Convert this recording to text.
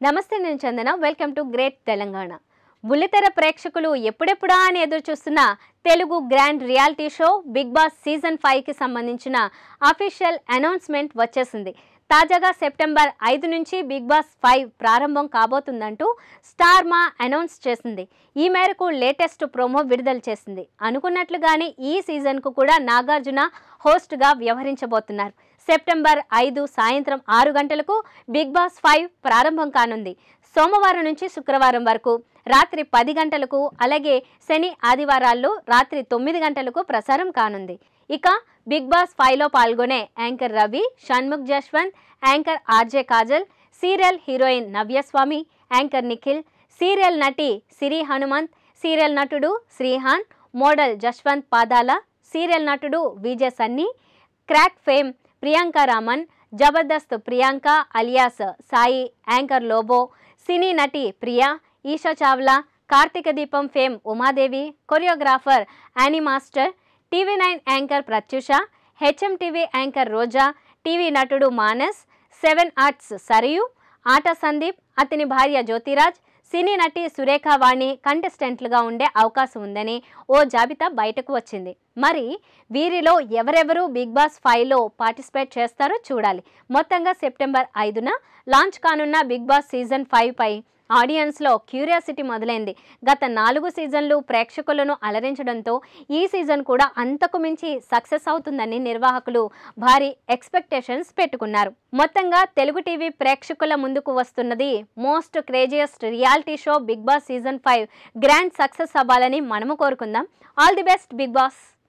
నమస్తే నేను Chandana welcome to great Telangana బుల్లితెర ప్రేక్షకులు ఎప్పుడెప్పుడా అని ఎదురు చూస్తున్న Telugu grand reality show Bigg Boss season ఫైవ్కి సంబంధించిన అఫీషియల్ అనౌన్స్మెంట్ వచ్చేసింది తాజాగా సెప్టెంబర్ ఐదు నుంచి బిగ్ బాస్ ఫైవ్ ప్రారంభం కాబోతుందంటూ స్టార్ మా అనౌన్స్ చేసింది ఈ మేరకు లేటెస్ట్ ప్రోమో విడుదల చేసింది అనుకున్నట్లుగానే ఈ సీజన్కు కూడా నాగార్జున హోస్ట్గా వ్యవహరించబోతున్నారు సెప్టెంబర్ ఐదు సాయంత్రం ఆరు గంటలకు బిగ్ బాస్ ఫైవ్ ప్రారంభం కానుంది సోమవారం నుంచి శుక్రవారం వరకు రాత్రి పది గంటలకు అలాగే శని ఆదివారాల్లో రాత్రి తొమ్మిది గంటలకు ప్రసారం కానుంది ఇక బిగ్ బాస్ ఫైవ్లో పాల్గొనే anchor Ravi Shanmukh Jaswanth anchor RJ Kajal serial heroine Navyaswamy anchor Nikhil serial నటి సిరి హనుమంత్ సీరియల్ నటుడు శ్రీహాన్ మోడల్ జశ్వంత్ పాదాల సీరియల్ నటుడు Vijay Sunny Krack fame Priyanka Raman Jabardasth Priyanka alias Sai anchor Lobo cine నటి Priya Eesha Chawla Karthika Deepam fame Umadevi choreographer Anee master TV nine anchor Pratyusha HM TV anchor Roja TV నటుడు మానస్ సెవెన్ ఆర్ట్స్ సరియు ఆట సందీప్ అతని భార్య జ్యోతిరాజ్ సినీ నటి సురేఖ వాణి కంటెస్టెంట్లుగా ఉండే అవకాశం ఉందని ఓ జాబితా బయటకు వచ్చింది మరి వీరిలో ఎవరెవరు బిగ్ బాస్ ఫైవ్లో పార్టిసిపేట్ చేస్తారో చూడాలి మొత్తంగా సెప్టెంబర్ ఐదున లాంచ్ కానున్న బిగ్ బాస్ సీజన్ ఫైవ్ పై ఆడియన్స్లో క్యూరియాసిటీ మొదలైంది గత నాలుగు సీజన్లు ప్రేక్షకులను అలరించడంతో ఈ సీజన్ కూడా అంతకు మించి సక్సెస్ అవుతుందని నిర్వాహకులు భారీ ఎక్స్పెక్టేషన్స్ పెట్టుకున్నారు మొత్తంగా తెలుగు టీవీ ప్రేక్షకుల ముందుకు వస్తున్నది most craziest reality show Bigg Boss season five grand success అవ్వాలని మనము కోరుకుందాం all the best Bigg boss